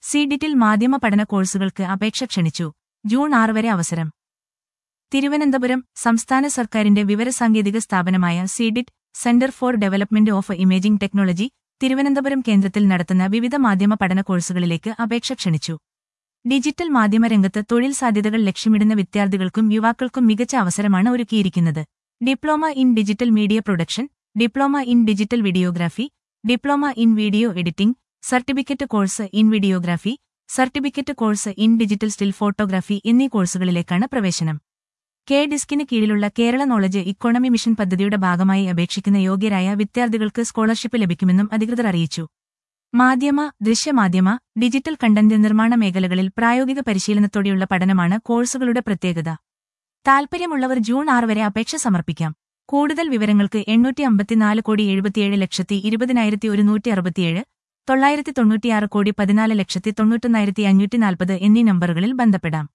സിഡിറ്റിൽ മാധ്യമ പഠന കോഴ്സുകൾക്ക് അപേക്ഷ ക്ഷണിച്ചു ജൂൺ ആറ് വരെ അവസരം തിരുവനന്തപുരം സംസ്ഥാന സർക്കാരിന്റെ വിവരസാങ്കേതിക സ്ഥാപനമായ CDIT centre for development of imaging technology Thiruvananthapuram കേന്ദ്രത്തിൽ നടത്തുന്ന വിവിധ മാധ്യമ പഠന കോഴ്സുകളിലേക്ക് അപേക്ഷ ക്ഷണിച്ചു ഡിജിറ്റൽ മാധ്യമരംഗത്ത് തൊഴിൽ സാധ്യതകൾ ലക്ഷ്യമിടുന്ന വിദ്യാർത്ഥികൾക്കും യുവാക്കൾക്കും മികച്ച അവസരമാണ് ഒരുക്കിയിരിക്കുന്നത് diploma in digital media production diploma in digital videography diploma in video editing certificate course in videography certificate course in digital still photography എന്നീ കോഴ്സുകളിലേക്കാണ് പ്രവേശനം കെ ഡിസ്കിന് കീഴിലുള്ള കേരള നോളജ് ഇക്കോണമി മിഷൻ പദ്ധതിയുടെ ഭാഗമായി അപേക്ഷിക്കുന്ന യോഗ്യരായ വിദ്യാർത്ഥികൾക്ക് സ്കോളർഷിപ്പ് ലഭിക്കുമെന്നും അധികൃതർ അറിയിച്ചു മാധ്യമ ദൃശ്യമാധ്യമ ഡിജിറ്റൽ കണ്ടന്റ് നിർമ്മാണ മേഖലകളിൽ പ്രായോഗിക പരിശീലനത്തോടെയുള്ള പഠനമാണ് കോഴ്സുകളുടെ പ്രത്യേകത താൽപര്യമുള്ളവർ ജൂൺ ആറ് വരെ അപേക്ഷ സമർപ്പിക്കാം കൂടുതൽ വിവരങ്ങൾക്ക് എണ്ണൂറ്റി അമ്പത്തിനാല് കോടി എഴുപത്തിയേഴ് ലക്ഷത്തി ഇരുപതിനായിരത്തി ഒരുന്നൂറ്റി അറുപത്തിയേഴ് തൊള്ളായിരത്തി തൊണ്ണൂറ്റിയാറ് കോടി പതിനാല് ലക്ഷത്തി തൊണ്ണൂറ്റൊന്നായിരത്തി അഞ്ഞൂറ്റി നാൽപ്പത് എന്നീ നമ്പറുകളിൽ ബന്ധപ്പെടാം